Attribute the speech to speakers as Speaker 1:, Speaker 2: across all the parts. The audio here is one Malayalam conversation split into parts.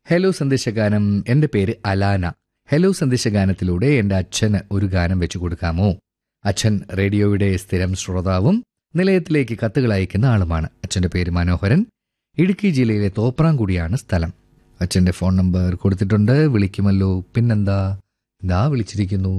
Speaker 1: ഹലോ സന്ദേശഗാനം എൻ്റെ പേര് അലാന ഹലോ സന്ദേശഗാനത്തിലൂടെ എൻ്റെ അച്ഛന് ഒരു ഗാനം വെച്ചു കൊടുക്കാമോ അച്ഛൻ റേഡിയോയുടെ സ്ഥിരം ശ്രോതാവും നിലയത്തിലേക്ക് കത്തുകൾ അയക്കുന്ന ആളുമാണ് അച്ഛൻ്റെ പേര് മനോഹരൻ ഇടുക്കി ജില്ലയിലെ തോപ്രാംകുടിയാണ് സ്ഥലം അച്ഛൻ്റെ ഫോൺ നമ്പർ കൊടുത്തിട്ടുണ്ട് വിളിക്കുമല്ലോ പിന്നെന്താ ഇതാ വിളിച്ചിരിക്കുന്നു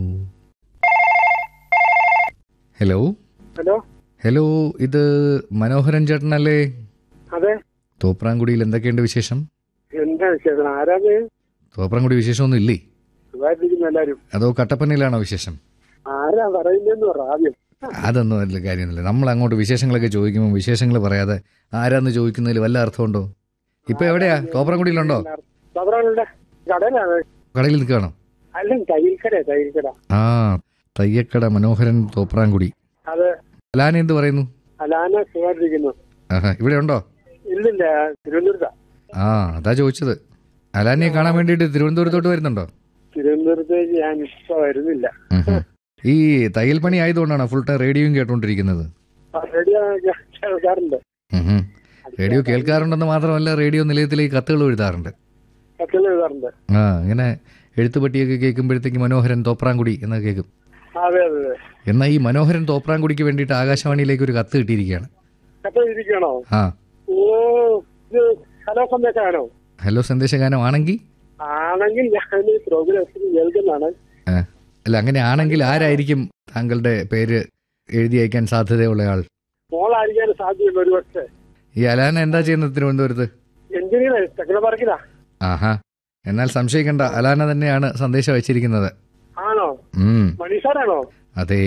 Speaker 1: ഹലോ
Speaker 2: ഹലോ
Speaker 1: ഹലോ ഇത് മനോഹരൻ ചേട്ടനല്ലേ
Speaker 2: അതെ
Speaker 1: തോപ്രാംകുടിയിൽ എന്തൊക്കെയുണ്ട് വിശേഷം
Speaker 2: എന്താ വിശേഷം ആരാണ്
Speaker 1: തോപ്രാംകുടി വിശേഷമൊന്നും ഇല്ലേ
Speaker 2: സുഖമായിട്ടിരിക്കുന്നു എല്ലാരും
Speaker 1: അതോ കട്ടപ്പനയിലാണോ വിശേഷം
Speaker 2: ആരാ പറയുന്നതെന്ന് പറ ആദ്യം
Speaker 1: അതൊന്നും വലിയ കാര്യമൊന്നുമില്ല നമ്മൾ അങ്ങോട്ട് വിശേഷങ്ങളൊക്കെ ചോദിക്കുമ്പോൾ വിശേഷങ്ങൾ പറയാതെ ആരാന്ന് ചോദിക്കുന്നതിൽ വല്ല അർത്ഥമുണ്ടോ ഇപ്പൊ എവിടെയാ തോപ്രാംകുടിയിലുണ്ടോ
Speaker 2: സബറാനുണ്ട് കടയിലാണ്
Speaker 1: കടയിൽ നിൽക്കുകയാണോ
Speaker 2: അല്ല തയ്യൽക്കട തയ്യൽക്കട
Speaker 1: ആ തയ്യക്കട മനോഹരൻ തോപ്രാംകുടി
Speaker 2: അത്
Speaker 1: അലാന എന്ത് പറയുന്നു
Speaker 2: അലാന സുഖമായിട്ടിരിക്കുന്നു
Speaker 1: ആഹാ ഇവിടെ ഉണ്ടോ
Speaker 2: ഇല്ലില്ല തിരുവനന്തപുരത്താ
Speaker 1: ആ അതാ ചോദിച്ചത് അലാനയെ കാണാൻ വേണ്ടിയിട്ട് തിരുവനന്തപുരത്തോട്ട് വരുന്നുണ്ടോ
Speaker 2: തിരുവനന്തപുരത്തേക്ക് ഞാൻ ഇപ്പൊ വരുന്നില്ല
Speaker 1: ഉം ഹും. ഈ തയ്യൽ പണി ആയതുകൊണ്ടാണ് ഫുൾ ടൈം റേഡിയോയും കേട്ടോണ്ടിരിക്കുന്നത്
Speaker 2: ആ, റേഡിയോ കേൾക്കാറുണ്ട്
Speaker 1: ഉം ഹും. റേഡിയോ കേൾക്കാറുണ്ടെന്ന് മാത്രമല്ല റേഡിയോ നിലയത്തിലേക്ക് കത്തുകൾ എഴുതാറുണ്ട്
Speaker 2: കത്തുകൾ എഴുതാറുണ്ട്
Speaker 1: ആ ഇങ്ങനെ എഴുത്തുപട്ടിയൊക്കെ കേൾക്കുമ്പോഴത്തേക്ക് മനോഹരൻ തോപ്രാംകുടി എന്നൊക്കെ കേൾക്കും
Speaker 2: അതെ അതെ അതെ
Speaker 1: എന്നാൽ ഈ മനോഹരൻ തോപ്രാംകുടിക്ക് വേണ്ടിയിട്ട് ആകാശവാണിയിലേക്ക് ഒരു കത്ത് കിട്ടിയിരിക്കുകയാണ്
Speaker 2: കത്ത് ഇരിക്കണോ
Speaker 1: ആ
Speaker 2: ഓ ഇത് ഹലോ സന്ദേശമാണോ
Speaker 1: ഹലോ സന്ദേശഗാനം ആണെങ്കിൽ
Speaker 2: ആണെങ്കിൽ ഞാൻ ഈ പ്രോഗ്രാം കേൾക്കുന്നതാണ്
Speaker 1: ആ, അല്ല അങ്ങനെ ആണെങ്കിൽ ആരായിരിക്കും താങ്കളുടെ പേര് എഴുതി അയക്കാൻ സാധ്യതയുള്ള ആൾ
Speaker 2: മോളായിരിക്കാൻ സാധ്യതയുണ്ട് ഒരു പക്ഷേ
Speaker 1: ഈ അലാന എന്താ ചെയ്യുന്നത് തിരുവനന്തപുരത്ത്
Speaker 2: എഞ്ചിനീയർ ടെക്നോ പാർക്കിലാ
Speaker 1: ആഹാ എന്നാൽ സംശയിക്കേണ്ട അലാന തന്നെയാണ് സന്ദേശം അയച്ചിരിക്കുന്നത്
Speaker 2: ആണോ
Speaker 1: ഉം
Speaker 2: മണീഷാരാണോ
Speaker 1: അതെ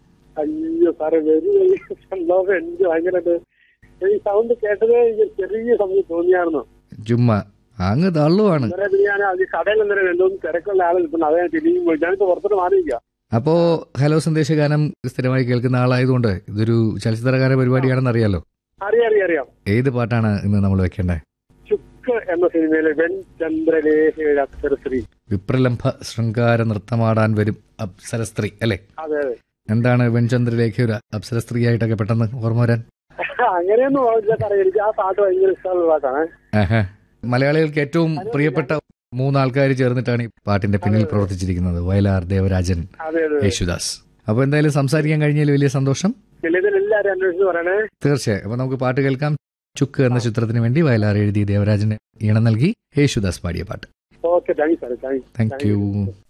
Speaker 2: അയ്യോ സാറേ വെരി വെരി സന്തോഷം എനിക്ക് ഭയങ്കരമായിട്ട് ഈ സൗണ്ട് കേട്ടതേ എനിക്ക് ചെറിയ സമയം തോന്നിയായിരുന്നു
Speaker 1: ചുമ്മാ അങ്ങ് തള്ളുവാണ്
Speaker 2: ഇന്നലെ പിന്നെ ഞാൻ അത് കടയിൽ അന്നേരം എന്തോന്ന് തിരക്കുള്ള ആൾ നിൽക്കുന്നു അതേ തിരിഞ്ഞു പോയി ഞാനിപ്പോ പുറത്തോട്ട് മാറിയിരിക്കുക
Speaker 1: അപ്പോ ഹലോ സന്ദേശഗാനം സ്ഥിരമായി കേൾക്കുന്ന ആളായതുകൊണ്ട് ഇതൊരു ചലച്ചിത്രഗാന പരിപാടിയാണെന്ന് അറിയാലോ
Speaker 2: അറിയാം അറിയാം അറിയാം
Speaker 1: ഏത് പാട്ടാണ് ഇന്ന് നമ്മൾ വെക്കേണ്ടത്
Speaker 2: ചുക്ക് എന്ന സിനിമയിലെ വെൺ ചന്ദ്രലേഖയുടെ അക്ഷരശ്രീ
Speaker 1: വിപ്രലംഭ ശൃംഗാര നൃത്തമാടാൻ വരും അപ്സരസ്ത്രീ അല്ലേ
Speaker 2: അതെ അതെ
Speaker 1: എന്താണ് വെൺചന്ദ്രലേഖ ഒരു അപ്സരസ്ത്രീ ആയിട്ടൊക്കെ പെട്ടെന്ന് ഓർമ്മ വരാൻ
Speaker 2: അങ്ങനെയൊന്നും ഇല്ല സാറേ എനിക്ക് ആ പാട്ട് ഭയങ്കര ഇഷ്ടമുള്ള പാട്ടാണ്
Speaker 1: ആഹാ. മലയാളികൾക്ക് ഏറ്റവും പ്രിയപ്പെട്ട മൂന്നാൾക്കാർ ചേർന്നിട്ടാണ് ഈ പാട്ടിന്റെ പിന്നിൽ പ്രവർത്തിച്ചിരിക്കുന്നത് വയലാർ ദേവരാജൻ
Speaker 2: അതെ അതെ
Speaker 1: യേശുദാസ് അപ്പൊ എന്തായാലും സംസാരിക്കാൻ കഴിഞ്ഞാൽ വലിയ സന്തോഷം
Speaker 2: നിലവിൽ എല്ലാവരും അന്വേഷിച്ച് പറയണേ
Speaker 1: തീർച്ചയായും അപ്പൊ നമുക്ക് പാട്ട് കേൾക്കാം ചുക്ക് എന്ന ചിത്രത്തിന് വേണ്ടി വയലാർ എഴുതി ദേവരാജന് ഈണം നൽകി യേശുദാസ് പാടിയ പാട്ട്
Speaker 2: ഓക്കെ താങ്ക് യു സാറേ താങ്ക്
Speaker 1: താങ്ക് യു